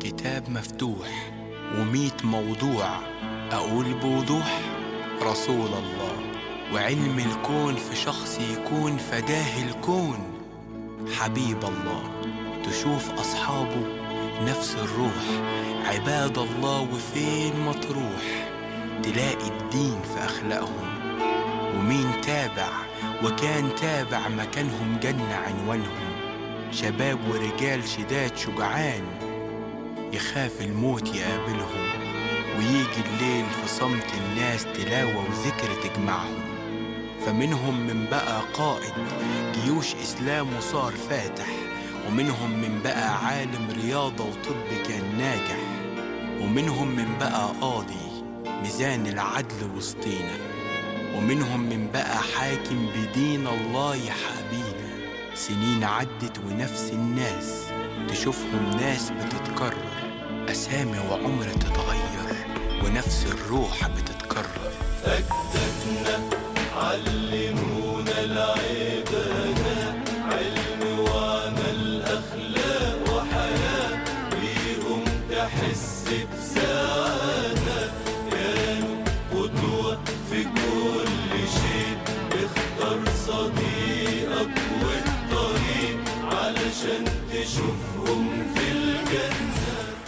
كتاب مفتوح وميت موضوع أقول بوضوح رسول الله وعلم الكون في شخص يكون فداه الكون حبيب الله تشوف أصحابه نفس الروح عباد الله وفين ما تروح تلاقي الدين في أخلاقهم ومين تابع وكان تابع مكانهم جنة عنوانهم شباب ورجال شداد شجعان يخاف الموت يقابلهم ويجي الليل في صمت الناس تلاوة وذكر تجمعهم فمنهم من بقى قائد جيوش إسلام وصار فاتح ومنهم من بقى عالم رياضة وطب كان ناجح ومنهم من بقى قاضي ميزان العدل وسطينا ومنهم من بقى حاكم بدين الله يحابينا سنين عدت ونفس الناس تشوفهم ناس بتتكرر أسامي وعمر تتغير ونفس الروح بتتكرر أجدادنا علمونا العبادة علم وعمل أخلاق وحياة بيهم تحس بسعادة كانوا قدوة في كل شيء اختار صديقك والطريق علشان تشوفهم في الجنة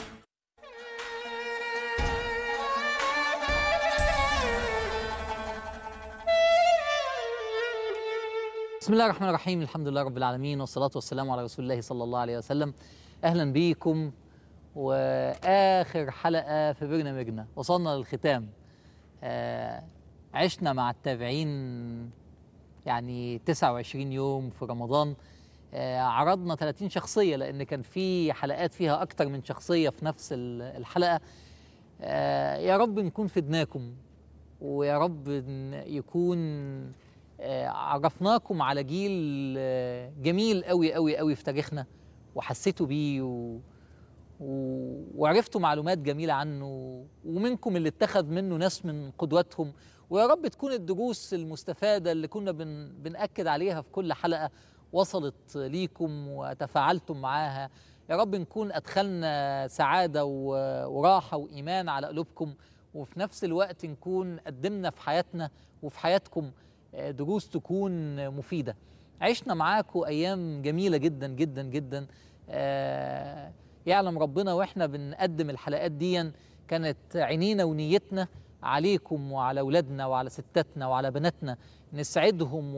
بسم الله الرحمن الرحيم الحمد لله رب العالمين والصلاة والسلام على رسول الله صلى الله عليه وسلم أهلا بيكم وآخر حلقة في برنامجنا وصلنا للختام آه عشنا مع التابعين يعني 29 يوم في رمضان آه عرضنا 30 شخصية لأن كان في حلقات فيها أكتر من شخصية في نفس ال- الحلقة آه يا رب نكون فدناكم ويا رب ن- يكون آه، عرفناكم على جيل آه، جميل قوي قوي قوي في تاريخنا وحسيتوا بيه و... و... وعرفتوا معلومات جميلة عنه ومنكم اللي اتخذ منه ناس من قدواتهم ويا رب تكون الدروس المستفادة اللي كنا بن... بنأكد عليها في كل حلقة وصلت ليكم وتفاعلتم معاها يا رب نكون أدخلنا سعادة و... وراحة وإيمان على قلوبكم وفي نفس الوقت نكون قدمنا في حياتنا وفي حياتكم آه، دروس تكون مفيدة عشنا معاكم أيام جميلة جدا جدا جدا آه، يعلم ربنا وإحنا بنقدم الحلقات دي كانت عينينا ونيتنا عليكم وعلى أولادنا وعلى ستاتنا وعلى بناتنا نسعدهم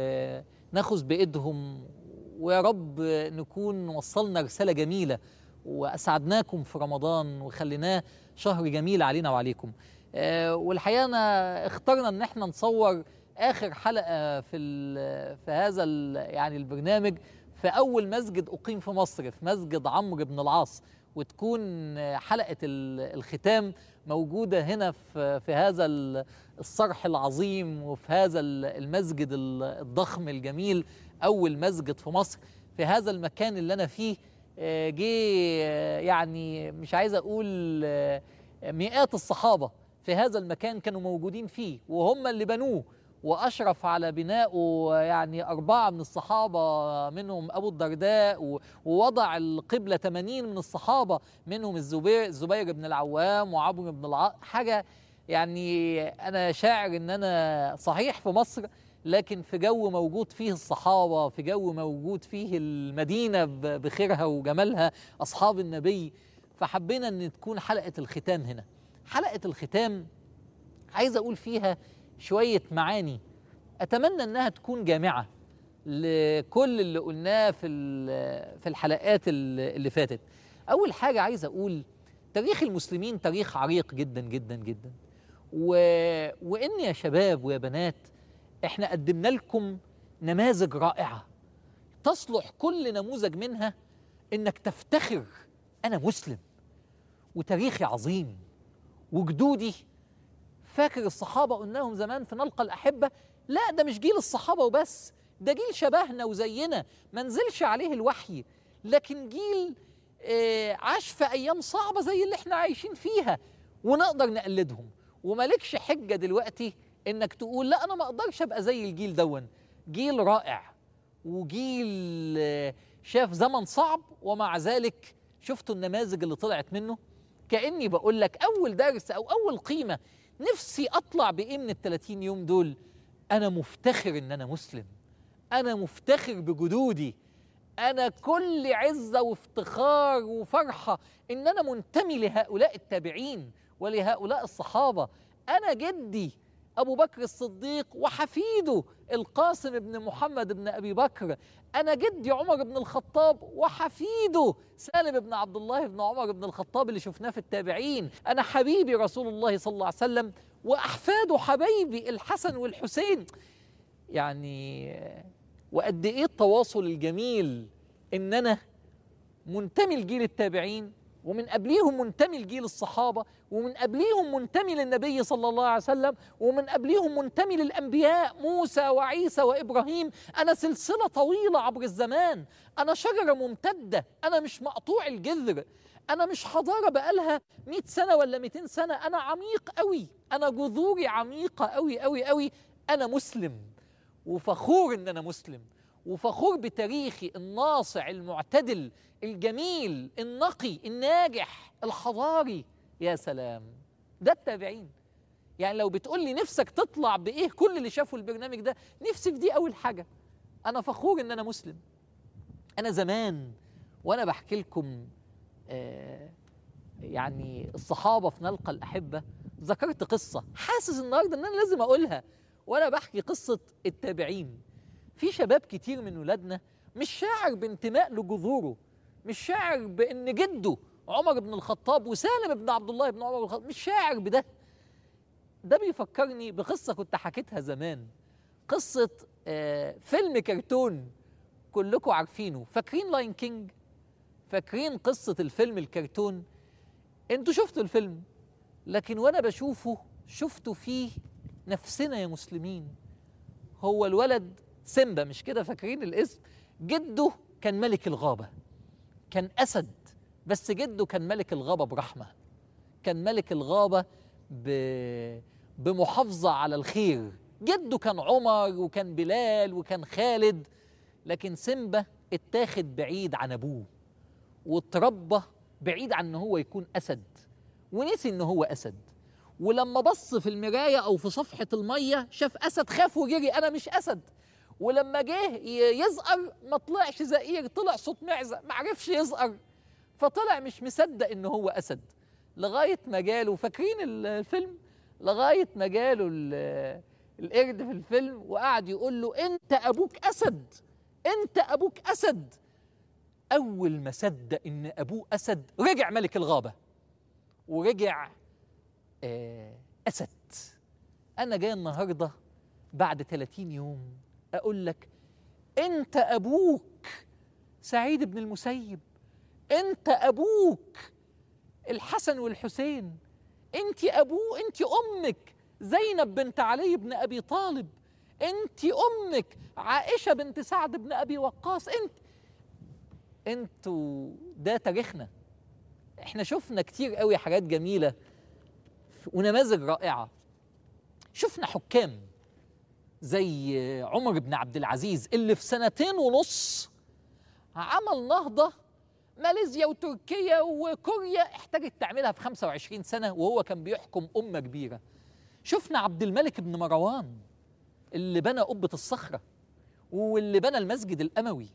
وناخذ بإيدهم ويا رب نكون وصلنا رسالة جميلة وأسعدناكم في رمضان وخليناه شهر جميل علينا وعليكم آه، والحقيقة أنا اخترنا إن احنا نصور آخر حلقة في ال- في هذا ال- يعني البرنامج في أول مسجد أقيم في مصر في مسجد عمرو بن العاص وتكون حلقة ال- الختام موجودة هنا في في هذا ال- الصرح العظيم وفي هذا ال- المسجد ال- الضخم الجميل أول مسجد في مصر في هذا المكان اللي أنا فيه آه، جه آه، يعني مش عايز أقول آه، مئات الصحابة في هذا المكان كانوا موجودين فيه وهم اللي بنوه وأشرف على بنائه يعني أربعة من الصحابة منهم أبو الدرداء و- ووضع القبلة 80 من الصحابة منهم الزبير الزبير بن العوام وعمرو بن العاص حاجة يعني أنا شاعر إن أنا صحيح في مصر لكن في جو موجود فيه الصحابة في جو موجود فيه المدينة ب- بخيرها وجمالها أصحاب النبي فحبينا أن تكون حلقة الختام هنا حلقة الختام عايز أقول فيها شوية معاني أتمنى أنها تكون جامعة لكل اللي قلناه في ال- في الحلقات ال- اللي فاتت أول حاجة عايز أقول تاريخ المسلمين تاريخ عريق جدا جدا جدا و... وإن يا شباب ويا بنات إحنا قدمنا لكم نماذج رائعة تصلح كل نموذج منها إنك تفتخر أنا مسلم وتاريخي عظيم وجدودي فاكر الصحابة قلنا لهم زمان في نلقى الأحبة لا ده مش جيل الصحابة وبس ده جيل شبهنا وزينا ما نزلش عليه الوحي لكن جيل آه، عاش في أيام صعبة زي اللي احنا عايشين فيها ونقدر نقلدهم ومالكش حجة دلوقتي انك تقول لا انا ما اقدرش ابقى زي الجيل دون جيل رائع وجيل آه، شاف زمن صعب ومع ذلك شفتوا النماذج اللي طلعت منه كاني بقول لك اول درس او اول قيمه نفسي اطلع بايه من ال 30 يوم دول انا مفتخر ان انا مسلم انا مفتخر بجدودي انا كل عزه وافتخار وفرحه ان انا منتمي لهؤلاء التابعين ولهؤلاء الصحابه انا جدي ابو بكر الصديق وحفيده القاسم بن محمد بن ابي بكر انا جدي عمر بن الخطاب وحفيده سالم بن عبد الله بن عمر بن الخطاب اللي شفناه في التابعين انا حبيبي رسول الله صلى الله عليه وسلم واحفاده حبايبي الحسن والحسين يعني وقد ايه التواصل الجميل ان انا منتمي لجيل التابعين ومن قبليهم منتمي لجيل الصحابه ومن قبليهم منتمي للنبي صلى الله عليه وسلم ومن قبليهم منتمي للانبياء موسى وعيسى وابراهيم انا سلسله طويله عبر الزمان انا شجره ممتده انا مش مقطوع الجذر انا مش حضاره بقالها 100 سنه ولا 200 سنه انا عميق قوي انا جذوري عميقه قوي قوي قوي انا مسلم وفخور ان انا مسلم وفخور بتاريخي الناصع المعتدل الجميل النقي الناجح الحضاري يا سلام ده التابعين يعني لو بتقول لي نفسك تطلع بايه كل اللي شافوا البرنامج ده نفسي في دي اول حاجه انا فخور ان انا مسلم انا زمان وانا بحكي لكم آه يعني الصحابه في نلقى الاحبه ذكرت قصه حاسس النهارده ان انا لازم اقولها وانا بحكي قصه التابعين في شباب كتير من ولادنا مش شاعر بانتماء لجذوره مش شاعر بان جده عمر بن الخطاب وسالم بن عبد الله بن عمر بن الخطاب مش شاعر بده ده بيفكرني بقصه كنت حكيتها زمان قصه آه فيلم كرتون كلكم عارفينه فاكرين لاين كينج فاكرين قصه الفيلم الكرتون انتوا شفتوا الفيلم لكن وانا بشوفه شفتوا فيه نفسنا يا مسلمين هو الولد سيمبا مش كده فاكرين الاسم جده كان ملك الغابة كان أسد بس جده كان ملك الغابة برحمة كان ملك الغابة ب... بمحافظة على الخير جده كان عمر وكان بلال وكان خالد لكن سيمبا اتاخد بعيد عن أبوه واتربى بعيد عن ان هو يكون أسد ونسي ان هو أسد ولما بص في المراية أو في صفحة المية شاف أسد خاف وجري أنا مش أسد ولما جه يزقر ما طلعش زئير طلع صوت معزة ما عرفش يزقر فطلع مش مصدق ان هو اسد لغايه ما جاله فاكرين الفيلم لغايه ما جاله القرد في الفيلم وقعد يقول له انت ابوك اسد انت ابوك اسد اول ما صدق ان ابوه اسد رجع ملك الغابه ورجع آه اسد انا جاي النهارده بعد 30 يوم اقول لك انت ابوك سعيد بن المسيب انت ابوك الحسن والحسين انت ابوه انت امك زينب بنت علي بن ابي طالب انت امك عائشه بنت سعد بن ابي وقاص انت انتوا ده تاريخنا احنا شفنا كتير قوي حاجات جميله ونماذج رائعه شفنا حكام زي عمر بن عبد العزيز اللي في سنتين ونص عمل نهضة ماليزيا وتركيا وكوريا احتاجت تعملها في 25 سنة وهو كان بيحكم أمة كبيرة شفنا عبد الملك بن مروان اللي بنى قبة الصخرة واللي بنى المسجد الأموي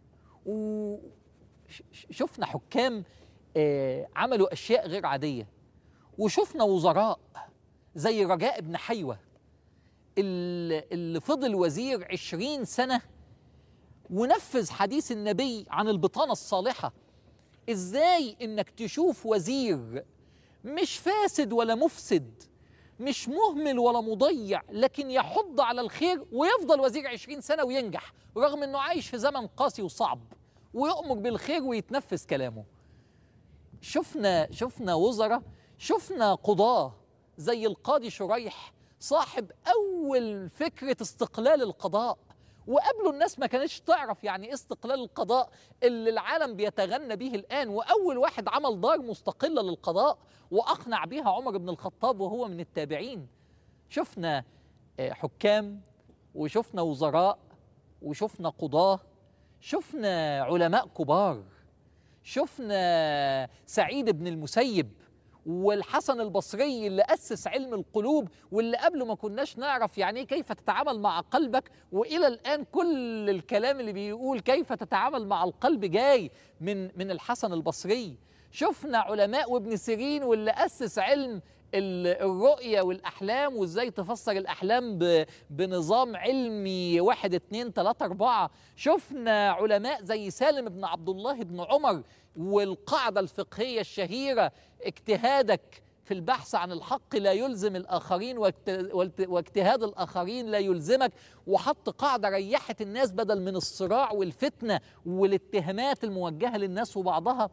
وشفنا حكام آه عملوا أشياء غير عادية وشفنا وزراء زي رجاء بن حيوة اللي فضل وزير عشرين سنة ونفذ حديث النبي عن البطانة الصالحة ازاي انك تشوف وزير مش فاسد ولا مفسد مش مهمل ولا مضيع لكن يحض على الخير ويفضل وزير عشرين سنة وينجح رغم انه عايش في زمن قاسي وصعب ويؤمر بالخير ويتنفذ كلامه شفنا شفنا وزراء شفنا قضاة زي القاضي شريح صاحب أول فكرة استقلال القضاء وقبله الناس ما كانتش تعرف يعني ايه استقلال القضاء اللي العالم بيتغنى به الآن وأول واحد عمل دار مستقلة للقضاء وأقنع بها عمر بن الخطاب وهو من التابعين شفنا حكام وشفنا وزراء وشفنا قضاة شفنا علماء كبار شفنا سعيد بن المسيب والحسن البصري اللي أسس علم القلوب واللي قبله ما كناش نعرف يعني إيه كيف تتعامل مع قلبك وإلى الآن كل الكلام اللي بيقول كيف تتعامل مع القلب جاي من من الحسن البصري شفنا علماء وابن سيرين واللي أسس علم ال- الرؤية والأحلام وإزاي تفسر الأحلام ب- بنظام علمي واحد اتنين تلاتة أربعة شفنا علماء زي سالم بن عبد الله بن عمر والقاعدة الفقهية الشهيرة اجتهادك في البحث عن الحق لا يلزم الآخرين واجت- والت- واجتهاد الآخرين لا يلزمك وحط قاعدة ريحت الناس بدل من الصراع والفتنة والاتهامات الموجهة للناس وبعضها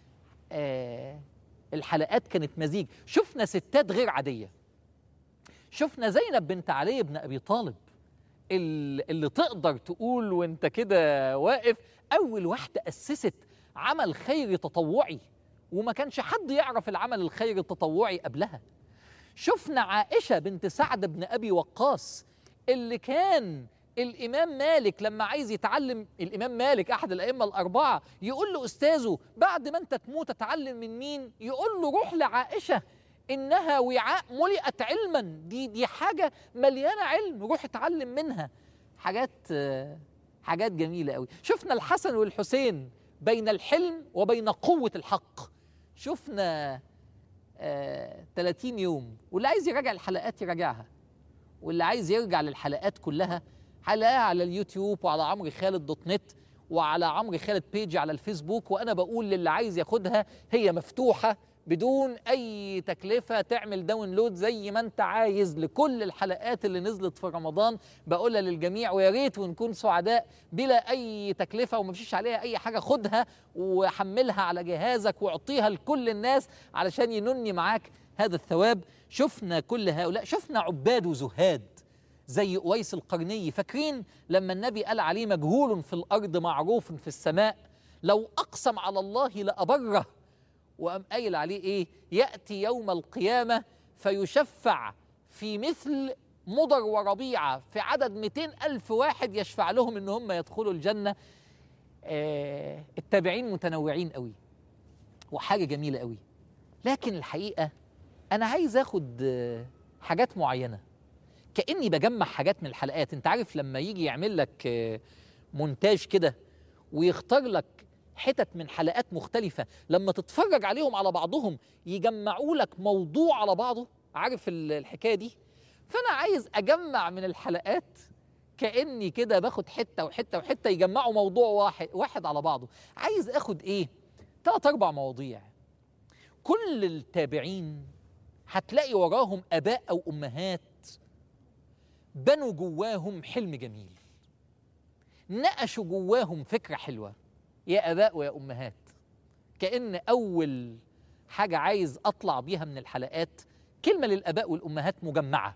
آه الحلقات كانت مزيج شفنا ستات غير عادية شفنا زينب بنت علي بن أبي طالب ال- اللي تقدر تقول وانت كده واقف أول واحدة أسست عمل خيري تطوعي وما كانش حد يعرف العمل الخيري التطوعي قبلها شفنا عائشة بنت سعد بن أبي وقاص اللي كان الإمام مالك لما عايز يتعلم الإمام مالك أحد الأئمة الأربعة يقول له أستاذه بعد ما أنت تموت أتعلم من مين؟ يقول له روح لعائشة إنها وعاء ملئت علما دي دي حاجة مليانة علم روح اتعلم منها حاجات آه، حاجات جميلة قوي شفنا الحسن والحسين بين الحلم وبين قوة الحق شفنا آه 30 يوم واللي عايز يراجع الحلقات يراجعها واللي عايز يرجع للحلقات كلها هلاقيها على اليوتيوب وعلى عمرو خالد دوت نت وعلى عمرو خالد بيجي على الفيسبوك وانا بقول للي عايز ياخدها هي مفتوحه بدون اي تكلفه تعمل داونلود زي ما انت عايز لكل الحلقات اللي نزلت في رمضان بقولها للجميع ويا ريت ونكون سعداء بلا اي تكلفه ومفيش عليها اي حاجه خدها وحملها على جهازك واعطيها لكل الناس علشان ينني معاك هذا الثواب شفنا كل هؤلاء شفنا عباد وزهاد زي أويس القرني فاكرين لما النبي قال عليه مجهول في الأرض معروف في السماء لو أقسم على الله لأبره وقام قايل عليه إيه يأتي يوم القيامة فيشفع في مثل مضر وربيعة في عدد 200 ألف واحد يشفع لهم إن هم يدخلوا الجنة آه التابعين متنوعين قوي وحاجة جميلة قوي لكن الحقيقة أنا عايز أخد آه، حاجات معينة كاني بجمع حاجات من الحلقات انت عارف لما يجي يعمل لك آه، مونتاج كده ويختار لك حتت من حلقات مختلفة لما تتفرج عليهم على بعضهم يجمعوا لك موضوع على بعضه عارف ال- الحكاية دي فأنا عايز أجمع من الحلقات كأني كده باخد حتة وحتة وحتة يجمعوا موضوع واحد واحد على بعضه عايز أخد إيه ثلاث أربع مواضيع كل التابعين هتلاقي وراهم آباء أو أمهات بنوا جواهم حلم جميل نقشوا جواهم فكرة حلوة يا آباء ويا أمهات كأن أول حاجة عايز أطلع بيها من الحلقات كلمة للآباء والأمهات مجمعة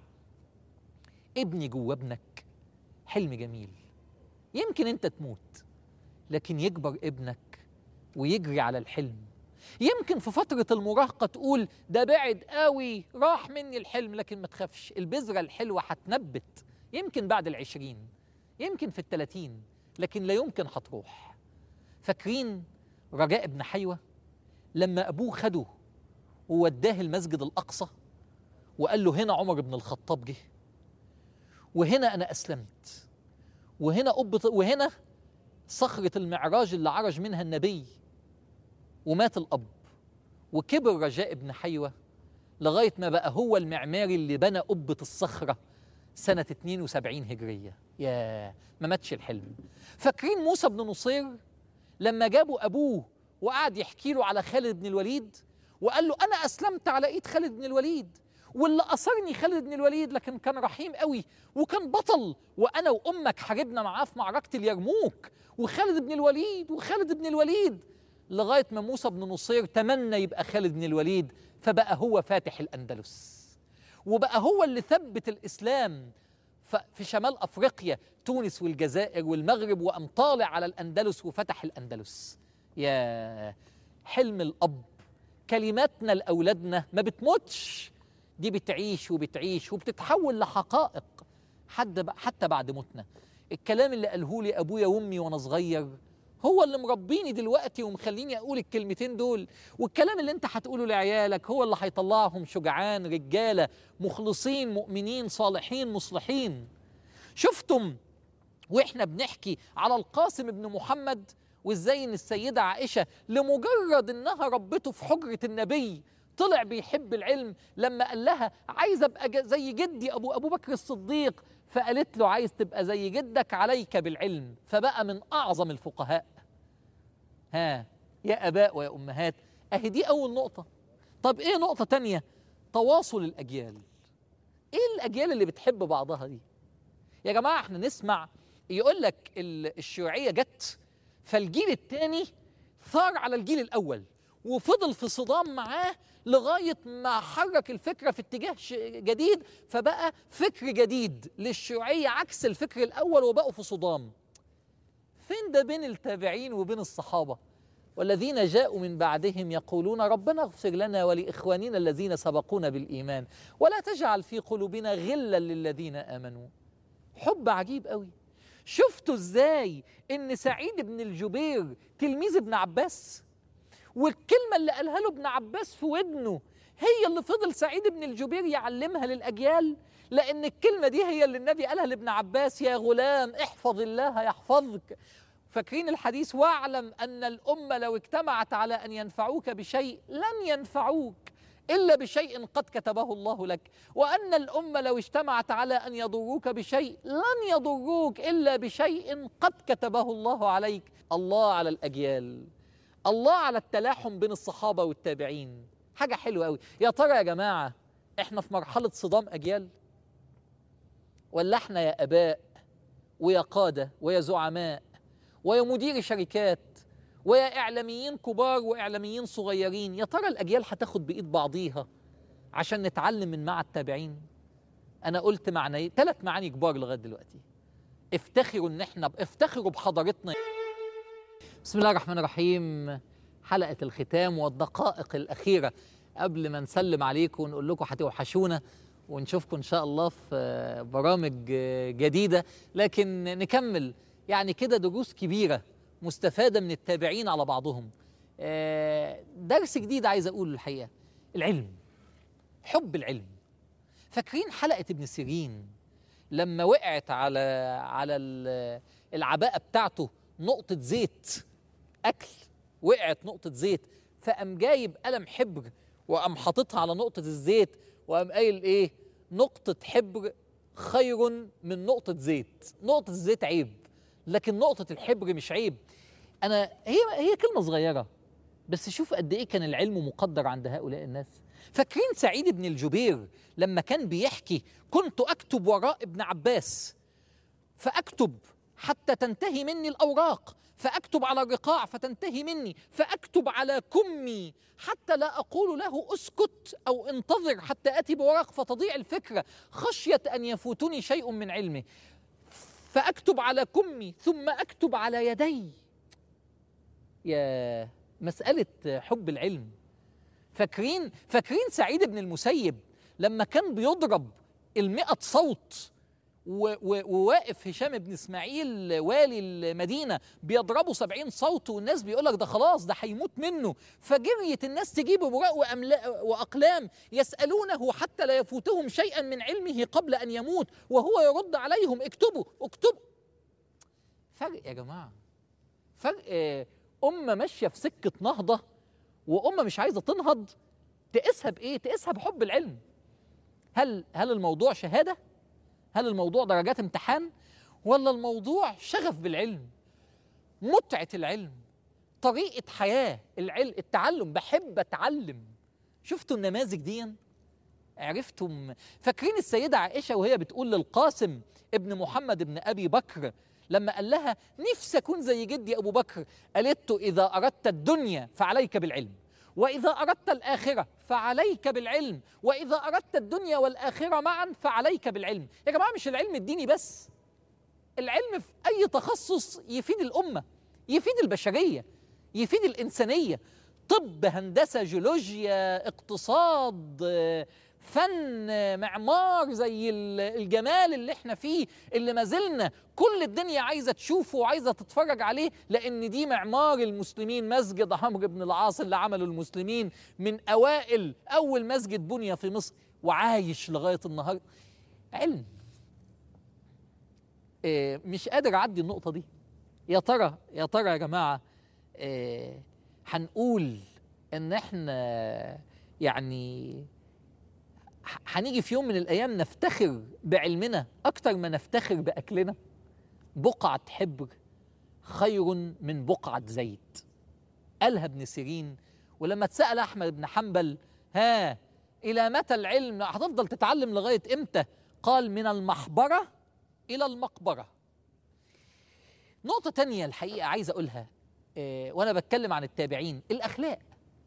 ابني جوا ابنك حلم جميل يمكن أنت تموت لكن يكبر ابنك ويجري على الحلم يمكن في فترة المراهقة تقول ده بعد قوي راح مني الحلم لكن ما تخافش البذرة الحلوة هتنبت يمكن بعد العشرين يمكن في التلاتين لكن لا يمكن هتروح فاكرين رجاء ابن حيوة لما أبوه خده ووداه المسجد الأقصى وقال له هنا عمر بن الخطاب جه وهنا أنا أسلمت وهنا قبة وهنا صخرة المعراج اللي عرج منها النبي ومات الأب وكبر رجاء ابن حيوة لغاية ما بقى هو المعماري اللي بنى قبة الصخرة سنة 72 هجرية يا ما ماتش الحلم فاكرين موسى بن نصير لما جابوا أبوه وقعد يحكي له على خالد بن الوليد وقال له أنا أسلمت على إيد خالد بن الوليد واللي أصرني خالد بن الوليد لكن كان رحيم قوي وكان بطل وأنا وأمك حاربنا معاه في معركة اليرموك وخالد بن الوليد وخالد بن الوليد لغاية ما موسى بن نصير تمنى يبقى خالد بن الوليد فبقى هو فاتح الأندلس وبقى هو اللي ثبت الإسلام ف- في شمال أفريقيا تونس والجزائر والمغرب وقام طالع على الأندلس وفتح الأندلس يا حلم الأب كلماتنا لأولادنا ما بتموتش دي بتعيش وبتعيش وبتتحول لحقائق حد ب- حتى بعد موتنا الكلام اللي قاله لي أبويا وأمي وأنا صغير هو اللي مربيني دلوقتي ومخليني اقول الكلمتين دول والكلام اللي انت هتقوله لعيالك هو اللي هيطلعهم شجعان رجاله مخلصين مؤمنين صالحين مصلحين شفتم واحنا بنحكي على القاسم ابن محمد وازاي ان السيده عائشه لمجرد انها ربته في حجره النبي طلع بيحب العلم لما قال لها عايز ابقى ج- زي جدي ابو ابو بكر الصديق فقالت له عايز تبقى زي جدك عليك بالعلم فبقى من اعظم الفقهاء ها يا اباء ويا امهات اهي دي اول نقطه طب ايه نقطه تانية تواصل الاجيال ايه الاجيال اللي بتحب بعضها دي يا جماعه احنا نسمع يقول لك ال- الشيوعيه جت فالجيل الثاني ثار على الجيل الاول وفضل في صدام معاه لغايه ما حرك الفكره في اتجاه ش- جديد فبقى فكر جديد للشيوعيه عكس الفكر الاول وبقوا في صدام فين ده بين التابعين وبين الصحابه والذين جاءوا من بعدهم يقولون ربنا اغفر لنا ولاخواننا الذين سبقونا بالايمان ولا تجعل في قلوبنا غلا للذين امنوا حب عجيب قوي شفتوا ازاي ان سعيد بن الجبير تلميذ ابن عباس والكلمة اللي قالها له ابن عباس في ودنه هي اللي فضل سعيد بن الجبير يعلمها للأجيال لأن الكلمة دي هي اللي النبي قالها لابن عباس يا غلام احفظ الله يحفظك فاكرين الحديث واعلم أن الأمة لو اجتمعت على أن ينفعوك بشيء لن ينفعوك إلا بشيء قد كتبه الله لك وأن الأمة لو اجتمعت على أن يضروك بشيء لن يضروك إلا بشيء قد كتبه الله عليك الله على الأجيال الله على التلاحم بين الصحابة والتابعين حاجة حلوة قوي يا ترى يا جماعة احنا في مرحلة صدام أجيال ولا احنا يا أباء ويا قادة ويا زعماء ويا مدير شركات ويا إعلاميين كبار وإعلاميين صغيرين يا ترى الأجيال هتاخد بإيد بعضيها عشان نتعلم من مع التابعين أنا قلت معنى ثلاث معاني كبار لغاية دلوقتي افتخروا ان احنا افتخروا بحضارتنا بسم الله الرحمن الرحيم حلقة الختام والدقائق الأخيرة قبل ما نسلم عليكم ونقول لكم هتوحشونا ونشوفكم إن شاء الله في برامج جديدة لكن نكمل يعني كده دروس كبيرة مستفادة من التابعين على بعضهم آه، درس جديد عايز أقوله الحقيقة العلم حب العلم فاكرين حلقة ابن سيرين لما وقعت على على ال- العباءة بتاعته نقطة زيت أكل وقعت نقطة زيت فقام جايب قلم حبر وقام حاططها على نقطة الزيت وقام قايل إيه نقطة حبر خير من نقطة زيت نقطة الزيت عيب لكن نقطة الحبر مش عيب أنا هي هي كلمة صغيرة بس شوف قد ايه كان العلم مقدر عند هؤلاء الناس فاكرين سعيد بن الجبير لما كان بيحكي كنت اكتب وراء ابن عباس فاكتب حتى تنتهي مني الاوراق فاكتب على الرقاع فتنتهي مني فاكتب على كمي حتى لا اقول له اسكت او انتظر حتى اتي بورق فتضيع الفكره خشيه ان يفوتني شيء من علمه فاكتب على كمي ثم اكتب على يدي يا مسألة حب العلم فاكرين فاكرين سعيد بن المسيب لما كان بيضرب المئة صوت و- و- وواقف هشام بن اسماعيل والي المدينة بيضربوا سبعين صوت والناس بيقولك ده خلاص ده هيموت منه فجريت الناس تجيب براء وأملا- وأقلام يسألونه حتى لا يفوتهم شيئا من علمه قبل أن يموت وهو يرد عليهم اكتبوا اكتبوا فرق يا جماعة فرق آه، أمة ماشية في سكة نهضة وأمة مش عايزة تنهض تقيسها بإيه؟ تقيسها بحب العلم هل هل الموضوع شهادة؟ هل الموضوع درجات امتحان؟ ولا الموضوع شغف بالعلم؟ متعة العلم طريقة حياة العلم التعلم بحب أتعلم شفتوا النماذج دي؟ عرفتم فاكرين السيدة عائشة وهي بتقول للقاسم ابن محمد ابن أبي بكر لما قال لها نفسي أكون زي جدي أبو بكر قالت له إذا أردت الدنيا فعليك بالعلم وإذا أردت الآخرة فعليك بالعلم وإذا أردت الدنيا والآخرة معا فعليك بالعلم يا جماعة مش العلم الديني بس العلم في أي تخصص يفيد الأمة يفيد البشرية يفيد الإنسانية طب هندسة جيولوجيا اقتصاد آه، فن معمار زي ال- الجمال اللي احنا فيه اللي ما زلنا كل الدنيا عايزه تشوفه وعايزه تتفرج عليه لان دي معمار المسلمين مسجد عمرو بن العاص اللي عمله المسلمين من اوائل اول مسجد بني في مصر وعايش لغايه النهارده علم إيه، مش قادر اعدي النقطه دي يا ترى يا ترى يا جماعه إيه، هنقول ان احنا يعني ح- هنيجي في يوم من الايام نفتخر بعلمنا اكتر ما نفتخر باكلنا بقعه حبر خير من بقعه زيت قالها ابن سيرين ولما اتسال احمد بن حنبل ها الى متى العلم هتفضل تتعلم لغايه امتى قال من المحبره الى المقبره نقطه تانية الحقيقه عايز اقولها آه، وانا بتكلم عن التابعين الاخلاق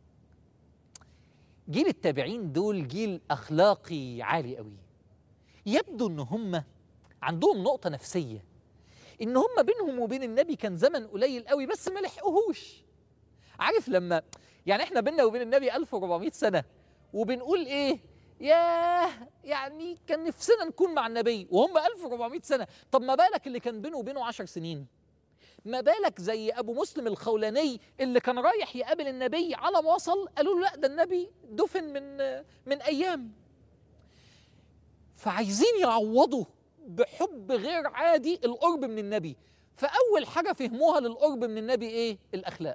جيل التابعين دول جيل اخلاقي عالي قوي يبدو ان هم عندهم نقطه نفسيه ان هم بينهم وبين النبي كان زمن قليل قوي بس ما لحقوهوش عارف لما يعني احنا بيننا وبين النبي 1400 سنه وبنقول ايه ياه يعني كان نفسنا نكون مع النبي وهم 1400 سنه طب ما بالك اللي كان بينه وبينه 10 سنين ما بالك زي ابو مسلم الخولاني اللي كان رايح يقابل النبي على ما وصل قالوا له لا ده النبي دفن من من ايام فعايزين يعوضوا بحب غير عادي القرب من النبي فاول حاجه فهموها للقرب من النبي ايه الاخلاق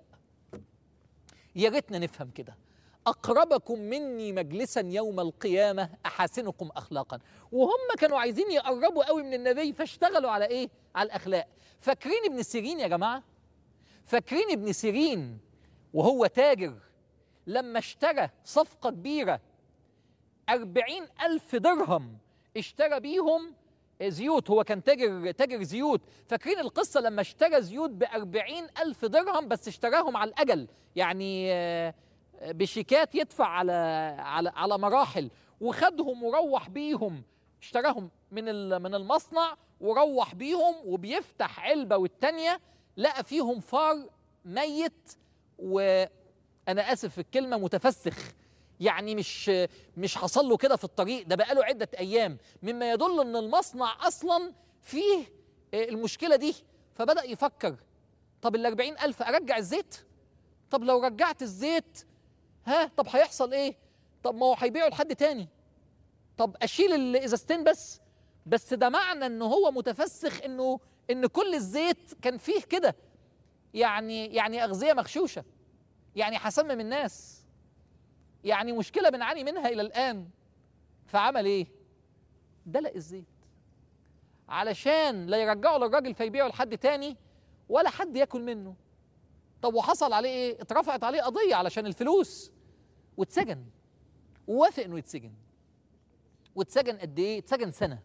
يا ريتنا نفهم كده اقربكم مني مجلسا يوم القيامه احاسنكم اخلاقا وهم كانوا عايزين يقربوا قوي من النبي فاشتغلوا على ايه على الاخلاق فاكرين ابن سيرين يا جماعه فاكرين ابن سيرين وهو تاجر لما اشترى صفقه كبيره أربعين ألف درهم اشترى بيهم زيوت هو كان تاجر تاجر زيوت فاكرين القصة لما اشترى زيوت بأربعين ألف درهم بس اشتراهم على الأجل يعني آه، بشيكات يدفع على على على مراحل وخدهم وروح بيهم اشتراهم من ال- من المصنع وروح بيهم وبيفتح علبة والتانية لقى فيهم فار ميت وانا اسف في الكلمة متفسخ يعني مش مش حصل له كده في الطريق ده بقاله عدة أيام مما يدل أن المصنع أصلا فيه آه، المشكلة دي فبدأ يفكر طب ال ألف أرجع الزيت طب لو رجعت الزيت ها طب هيحصل إيه طب ما هو هيبيعه لحد تاني طب أشيل الإزازتين بس بس ده معنى أنه هو متفسخ أنه أن كل الزيت كان فيه كده يعني يعني أغذية مغشوشة يعني هسمم الناس يعني مشكله بنعاني منها الى الان فعمل ايه دلق الزيت علشان لا يرجعه للراجل فيبيعه لحد تاني ولا حد ياكل منه طب وحصل عليه ايه اترفعت عليه قضيه علشان الفلوس واتسجن ووافق انه يتسجن واتسجن قد ايه اتسجن سنه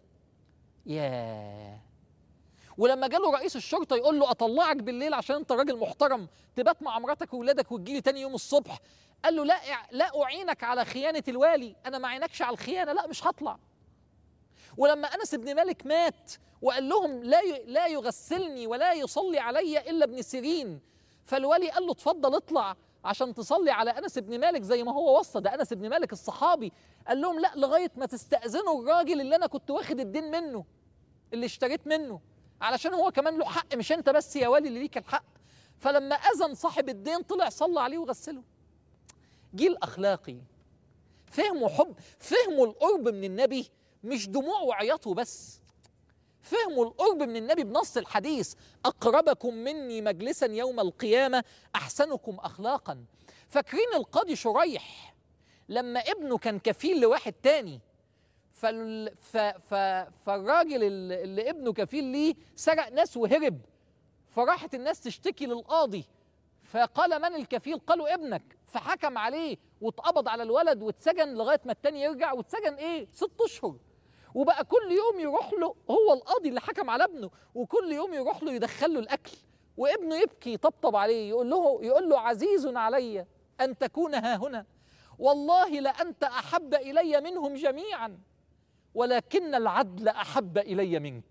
ياه ولما جاله رئيس الشرطه يقول له اطلعك بالليل عشان انت راجل محترم تبات مع مراتك واولادك وتجيلي تاني يوم الصبح قال له لا لا اعينك على خيانه الوالي انا ما اعينكش على الخيانه لا مش هطلع ولما انس بن مالك مات وقال لهم لا ي- لا يغسلني ولا يصلي علي الا ابن سيرين فالولي قال له اتفضل اطلع عشان تصلي على انس بن مالك زي ما هو وصى ده انس بن مالك الصحابي قال لهم لا لغايه ما تستاذنوا الراجل اللي انا كنت واخد الدين منه اللي اشتريت منه علشان هو كمان له حق مش انت بس يا والي اللي ليك الحق فلما اذن صاحب الدين طلع صلى عليه وغسله جيل اخلاقي فهموا حب فهموا القرب من النبي مش دموع وعياط وبس فهموا القرب من النبي بنص الحديث اقربكم مني مجلسا يوم القيامه احسنكم اخلاقا فاكرين القاضي شريح لما ابنه كان كفيل لواحد تاني فال... ف... ف... فالراجل اللي اللي ابنه كفيل ليه سرق ناس وهرب فراحت الناس تشتكي للقاضي فقال من الكفيل قالوا ابنك فحكم عليه واتقبض على الولد واتسجن لغايه ما التاني يرجع واتسجن ايه ست اشهر وبقى كل يوم يروح له هو القاضي اللي حكم على ابنه وكل يوم يروح له يدخل له الاكل وابنه يبكي يطبطب عليه يقول له يقول له عزيز علي ان تكون ها هنا والله لانت احب الي منهم جميعا ولكن العدل احب الي منك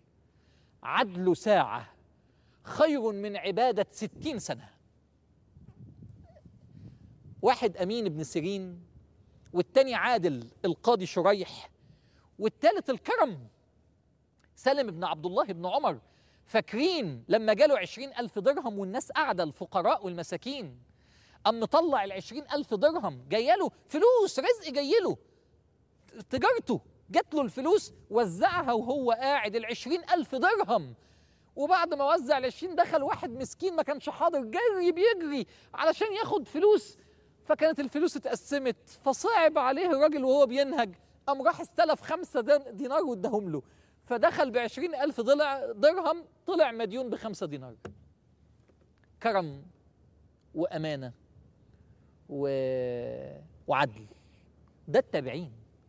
عدل ساعه خير من عباده ستين سنه واحد امين ابن سيرين والتاني عادل القاضي شريح والتالت الكرم سالم بن عبد الله بن عمر فاكرين لما جاله عشرين ألف درهم والناس قاعدة الفقراء والمساكين أم مطلع العشرين ألف درهم جايله فلوس رزق جايله تجارته جات له الفلوس وزعها وهو قاعد العشرين ألف درهم وبعد ما وزع العشرين دخل واحد مسكين ما كانش حاضر جري بيجري علشان ياخد فلوس فكانت الفلوس اتقسمت فصعب عليه الراجل وهو بينهج قام راح استلف خمسة دين- دينار واداهم له فدخل بعشرين ألف ضلع درهم طلع مديون بخمسة دينار كرم وأمانة و... وعدل ده التابعين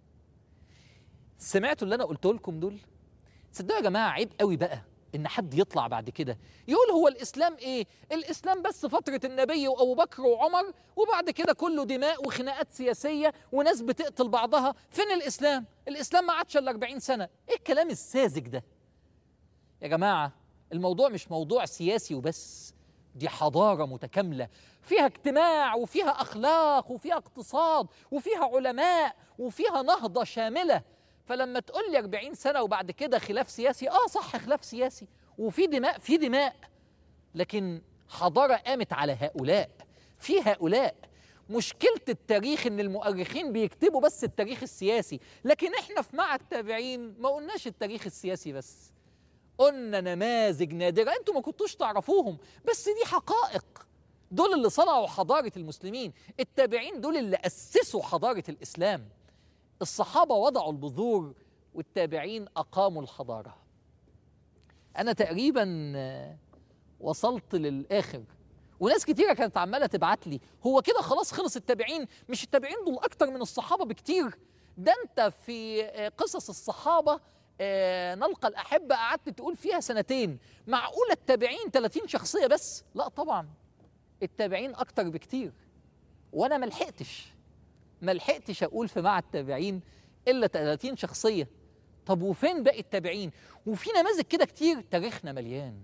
سمعتوا اللي أنا قلته لكم دول صدقوا يا جماعة عيب قوي بقى إن حد يطلع بعد كده يقول هو الإسلام إيه؟ الإسلام بس فترة النبي وأبو بكر وعمر وبعد كده كله دماء وخناقات سياسية وناس بتقتل بعضها فين الإسلام؟ الإسلام ما عادش إلا 40 سنة إيه الكلام الساذج ده؟ يا جماعة الموضوع مش موضوع سياسي وبس دي حضارة متكاملة فيها اجتماع وفيها أخلاق وفيها اقتصاد وفيها علماء وفيها نهضة شاملة فلما تقول لي 40 سنة وبعد كده خلاف سياسي آه صح خلاف سياسي وفي دماء في دماء لكن حضارة قامت على هؤلاء في هؤلاء مشكلة التاريخ إن المؤرخين بيكتبوا بس التاريخ السياسي لكن إحنا في مع التابعين ما قلناش التاريخ السياسي بس قلنا نماذج نادرة أنتوا ما كنتوش تعرفوهم بس دي حقائق دول اللي صنعوا حضارة المسلمين التابعين دول اللي أسسوا حضارة الإسلام الصحابة وضعوا البذور والتابعين أقاموا الحضارة أنا تقريبا آه، وصلت للآخر وناس كتيرة كانت عمالة تبعت لي هو كده خلاص خلص التابعين مش التابعين دول أكتر من الصحابة بكتير ده أنت في آه، قصص الصحابة آه، نلقى الأحبة قعدت تقول فيها سنتين معقولة التابعين 30 شخصية بس لا طبعا التابعين أكتر بكتير وأنا ملحقتش ملحقتش أقول في مع التابعين إلا 30 شخصية طب وفين باقي التابعين وفي نماذج كده كتير تاريخنا مليان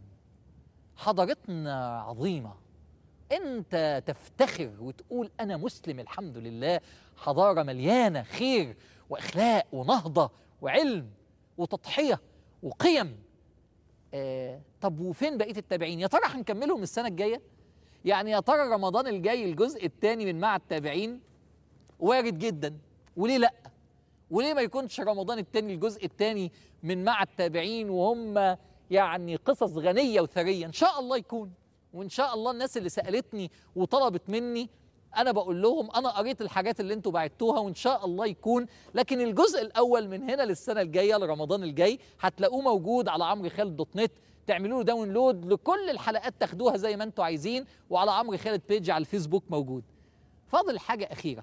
حضارتنا عظيمة انت تفتخر وتقول انا مسلم الحمد لله حضارة مليانة خير واخلاق ونهضة وعلم وتضحية وقيم آه طب وفين بقية التابعين يا ترى هنكملهم السنة الجاية يعني يا ترى رمضان الجاي الجزء الثاني من مع التابعين وارد جدا وليه لا وليه ما يكونش رمضان التاني الجزء التاني من مع التابعين وهم يعني قصص غنية وثرية إن شاء الله يكون وإن شاء الله الناس اللي سألتني وطلبت مني أنا بقول لهم أنا قريت الحاجات اللي أنتوا بعتوها وإن شاء الله يكون لكن الجزء الأول من هنا للسنة الجاية لرمضان الجاي هتلاقوه موجود على عمرو خالد دوت نت تعملوا له داونلود لكل الحلقات تاخدوها زي ما أنتوا عايزين وعلى عمرو خالد بيج على الفيسبوك موجود فاضل حاجة أخيرة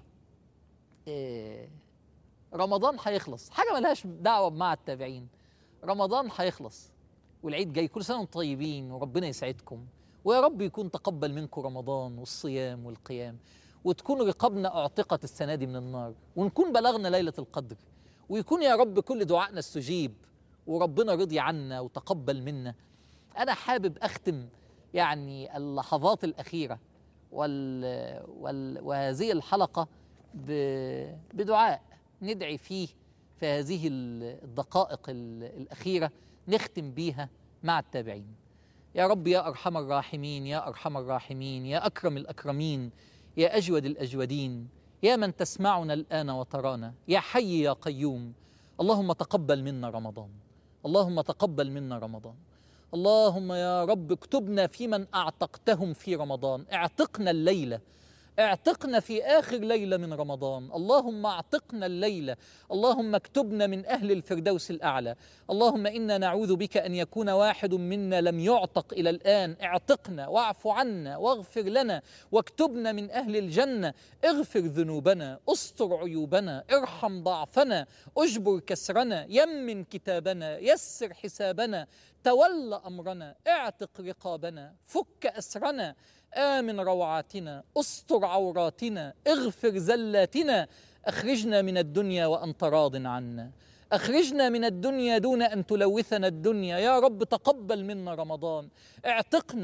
إيه رمضان هيخلص حاجه ملهاش دعوه مع التابعين رمضان هيخلص والعيد جاي كل سنه وانتم طيبين وربنا يسعدكم ويا رب يكون تقبل منكم رمضان والصيام والقيام وتكون رقابنا اعتقت السنه دي من النار ونكون بلغنا ليله القدر ويكون يا رب كل دعائنا استجيب وربنا رضي عنا وتقبل منا انا حابب اختم يعني اللحظات الاخيره وال... وال... وهذه الحلقه ب... بدعاء ندعي فيه في هذه الدقائق ال- الأخيرة نختم بيها مع التابعين يا رب يا أرحم الراحمين يا أرحم الراحمين يا أكرم الأكرمين يا أجود الأجودين يا من تسمعنا الآن وترانا يا حي يا قيوم اللهم تقبل منا رمضان اللهم تقبل منا رمضان اللهم يا رب اكتبنا في من أعتقتهم في رمضان اعتقنا الليلة اعتقنا في آخر ليلة من رمضان اللهم اعتقنا الليلة اللهم اكتبنا من أهل الفردوس الأعلى اللهم إنا نعوذ بك أن يكون واحد منا لم يعتق إلى الآن اعتقنا واعف عنا واغفر لنا واكتبنا من أهل الجنة اغفر ذنوبنا استر عيوبنا ارحم ضعفنا اجبر كسرنا يمن كتابنا يسر حسابنا تول أمرنا اعتق رقابنا فك أسرنا آمن روعاتنا استر عوراتنا اغفر زلاتنا أخرجنا من الدنيا وأنت راض عنا أخرجنا من الدنيا دون أن تلوثنا الدنيا يا رب تقبل منا رمضان اعتقنا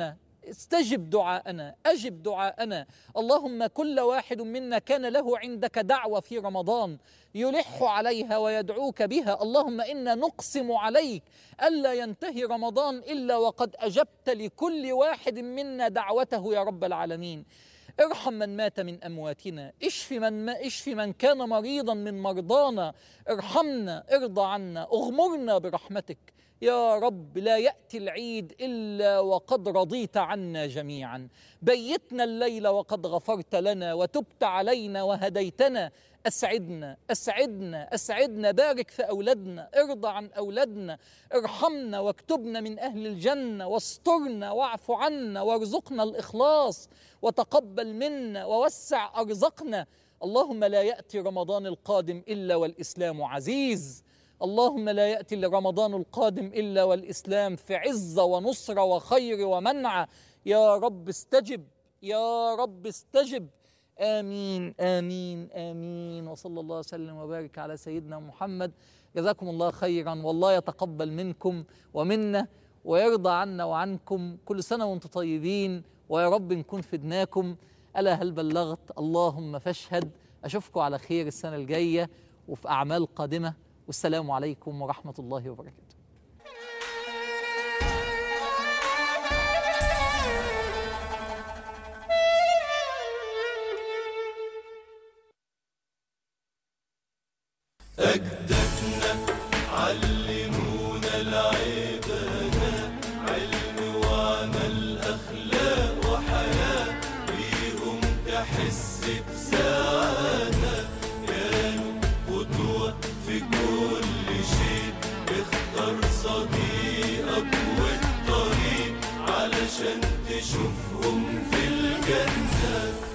استجب دعاءنا اجب دعاءنا اللهم كل واحد منا كان له عندك دعوه في رمضان يلح عليها ويدعوك بها اللهم انا نقسم عليك الا ينتهي رمضان الا وقد اجبت لكل واحد منا دعوته يا رب العالمين ارحم من مات من امواتنا اشف من ما اشف من كان مريضا من مرضانا ارحمنا ارضى عنا اغمرنا برحمتك يا رب لا ياتي العيد الا وقد رضيت عنا جميعا بيتنا الليل وقد غفرت لنا وتبت علينا وهديتنا اسعدنا اسعدنا اسعدنا بارك في اولادنا ارضى عن اولادنا ارحمنا واكتبنا من اهل الجنه واسترنا واعف عنا وارزقنا الاخلاص وتقبل منا ووسع ارزقنا اللهم لا ياتي رمضان القادم الا والاسلام عزيز اللهم لا ياتي رمضان القادم الا والاسلام في عزه ونصره وخير ومنعه يا رب استجب يا رب استجب امين امين امين وصلى الله وسلم وبارك على سيدنا محمد جزاكم الله خيرا والله يتقبل منكم ومنا ويرضى عنا وعنكم كل سنه وانتم طيبين ويا رب نكون فدناكم الا هل بلغت اللهم فاشهد اشوفكم على خير السنه الجايه وفي اعمال قادمه والسلام عليكم ورحمه الله وبركاته أجدادنا علمونا العبادة علم وعمل أخلاق وحياة بيهم تحس بسعادة كانوا قدوة في كل شيء اختار صديقك والطريق علشان تشوفهم في الجنة